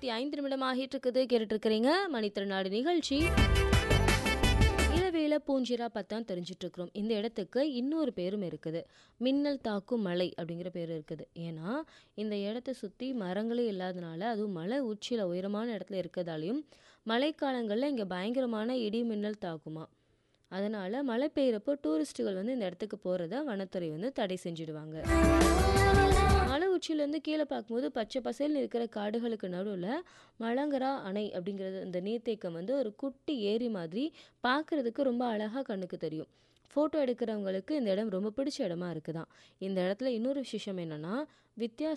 ஐந்து நிமிடம் ஆகிட்டு இருக்குது கேட்டுட்டு இருக்கிறீங்க மணித்திருநாடு நிகழ்ச்சி இளவேல பூஞ்சிரா பத்தான் தெரிஞ்சிட்டு இருக்கிறோம் இந்த இடத்துக்கு இன்னொரு பேரும் இருக்குது மின்னல் தாக்கும் மலை அப்படிங்கிற பேர் இருக்குது ஏன்னா இந்த இடத்த சுற்றி மரங்களே இல்லாதனால அதுவும் மலை உச்சியில் உயரமான இடத்துல இருக்கிறதாலையும் மழைக்காலங்களில் இங்கே பயங்கரமான இடி மின்னல் தாக்குமா அதனால் மழை பெய்கிறப்போ டூரிஸ்ட்டுகள் வந்து இந்த இடத்துக்கு போகிறத வனத்துறை வந்து தடை செஞ்சுடுவாங்க மலை உச்சியிலேருந்து கீழே பார்க்கும்போது பச்சை பசேல்னு இருக்கிற காடுகளுக்கு நடுவில் மலங்கரா அணை அப்படிங்கிறது இந்த நீர்த்தேக்கம் வந்து ஒரு குட்டி ஏரி மாதிரி பார்க்குறதுக்கு ரொம்ப அழகாக கண்ணுக்கு தெரியும் ஃபோட்டோ எடுக்கிறவங்களுக்கு இந்த இடம் ரொம்ப பிடிச்ச இடமா இருக்குதான் இந்த இடத்துல இன்னொரு விசேஷம் என்னென்னா வித்யாஸ்